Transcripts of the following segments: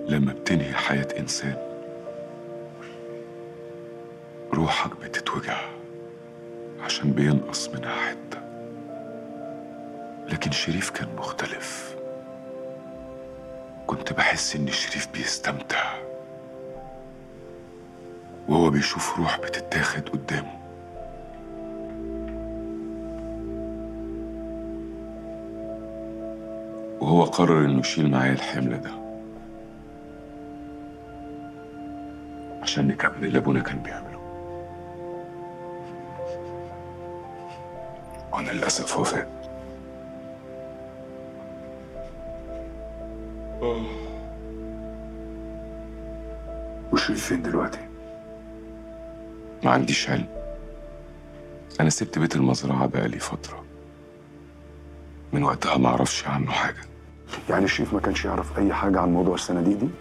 لما بتنهي حياة إنسان روحك بتتوجع عشان بينقص منها حتة لكن شريف كان مختلف كنت بحس إن شريف بيستمتع وهو بيشوف روح بتتاخد قدامه وهو قرر إنه يشيل معايا الحمل ده عشان نكمل اللي أبونا كان بيعمله وأنا للأسف وفاة وشريف فين دلوقتي؟ ما عنديش علم أنا سبت بيت المزرعة بقالي فترة من وقتها ما أعرفش عنه حاجة يعني الشريف ما كانش يعرف اي حاجه عن موضوع الصناديق دي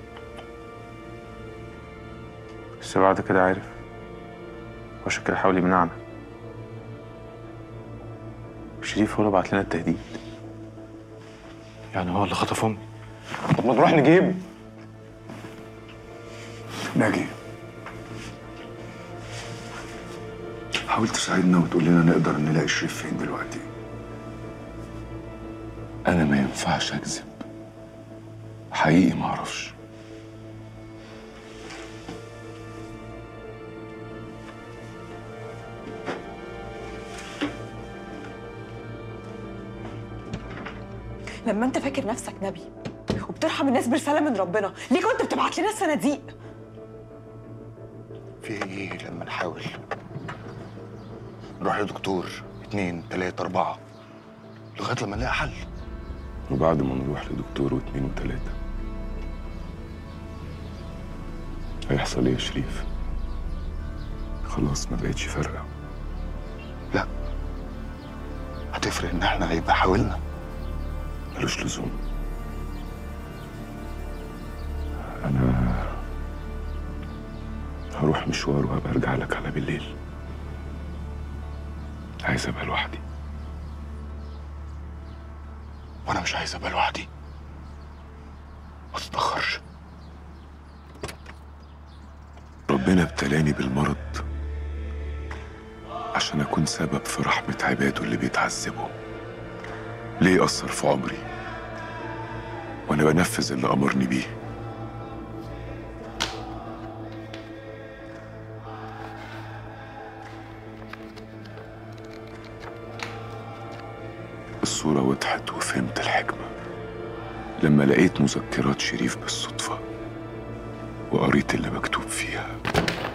بس بعد كده عارف وعشان كده حاول يمنعنا شريف هو اللي بعت لنا التهديد يعني هو اللي خطف امي طب ما نروح نجيب ناجي حاول تساعدنا وتقول لنا نقدر نلاقي شريف فين دلوقتي أنا ما ينفعش أكذب حقيقي ما أعرفش لما انت فاكر نفسك نبي وبترحم الناس برساله من ربنا ليه كنت بتبعت لنا الصناديق في ايه لما نحاول نروح لدكتور اتنين تلاتة أربعة لغاية لما نلاقي حل وبعد ما نروح لدكتور واتنين وتلاتة هيحصل ايه يا شريف؟ خلاص ما بقتش فارقة لا هتفرق إن احنا هيبقى حاولنا ملوش لزوم أنا هروح مشوار وهبقى أرجع لك على بالليل عايز أبقى لوحدي وأنا مش عايز أبقى لوحدي ما تتأخرش ربنا ابتلاني بالمرض عشان أكون سبب في رحمة عباده اللي بيتعذبوا ليه يأثر في عمري وأنا بنفذ اللي أمرني بيه الصورة وضحت وفهمت الحكمة لما لقيت مذكرات شريف بالصدفة وقريت اللي مكتوب فيها